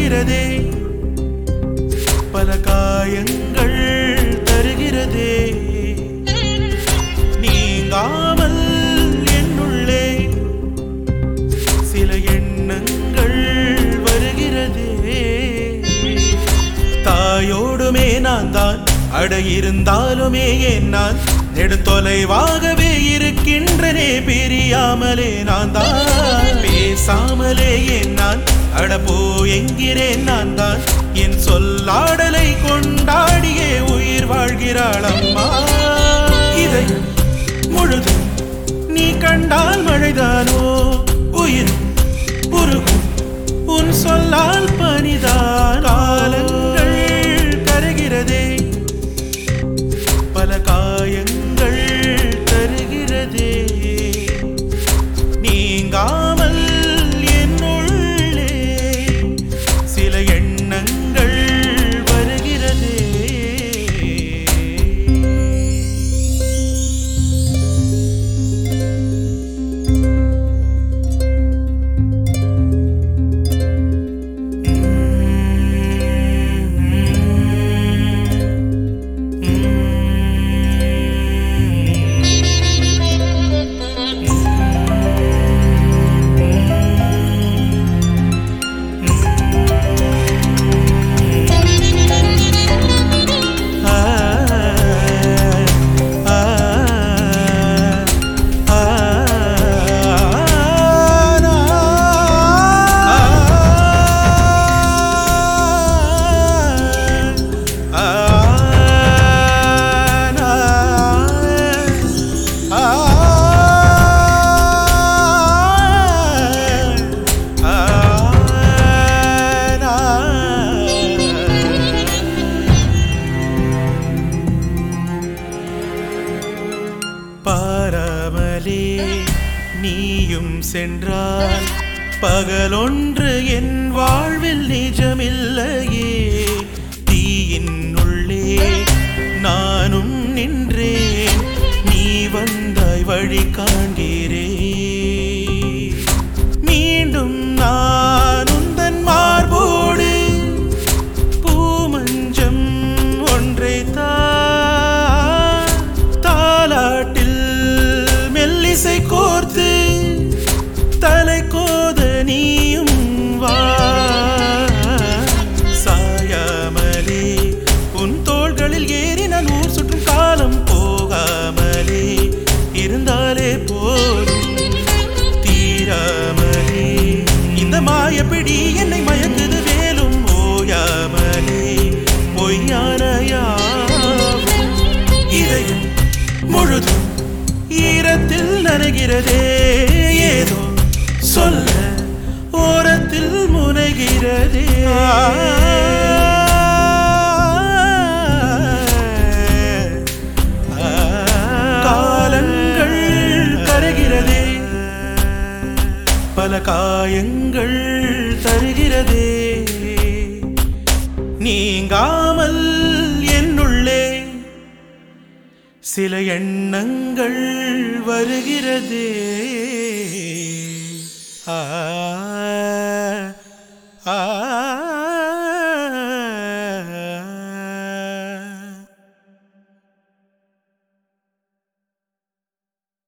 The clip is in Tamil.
கரைகிறதே பல காயங்கள் தருகிறதே நீங்காமல் என்னுள்ளே சில எண்ணங்கள் வருகிறதே தாயோடுமே நான் தான் அட இருந்தாலுமே ஏன் நான் நெடுந்தொலைவாகவே இருக்கின்றனே பிரியாமலே நான் தான் பேசாமலே ஏன் நான் அட போ என்கிறேன் நான் தான் என் சொல்லாடலை கொண்டாடியே உயிர் வாழ்கிறாள் அம்மா இதை முழுதும் நீ கண்டால் மழைதானோ உயிர் உருகும் உன் சொல்லால் பனிதான் காலங்கள் கருகிறதே பல காயங்கள் தருகிறதே நீங்காமல் என்னுள்ளே சில எண்ணங்கள் வருகிறதே ஆ ஆ ஆ பாராமலே நீயும் சென்றால் பகலொன்று என் வாழ்வில் நிஜமில்லையே தீயின் உள்ளே நானும் நின்றேன் நீ வந்தாய் வழி காண்கிறேன் மீண்டும் நான் உந்தன் மார்போடு பூமஞ்சம் ஒன்றை தா தாலாட்டில் மெல்லிசை கோர்த்து தலை கோத நீயும் வா சாயாமலே உன் தோள்களில் ஏறி நான் ஊர் சுற்றும் காலம் போகாமலே இருந்தாலே போதும் தீராமலே இந்த மாயப்பிடி என்னை மயக்குது வேலும் ஓயாமலே பொய்யானையாவும் இதயம் முழுதும் ஈரத்தில் நனைகிறதே ஏதோ சொல்ல ஓரத்தில் முனைகிறதே காலங்கள் கரைகிறதே பல காயங்கள் தருகிறதே நீங்காமல் என்னுள்ளே சில எண்ணங்கள் வருகிறதே ஆ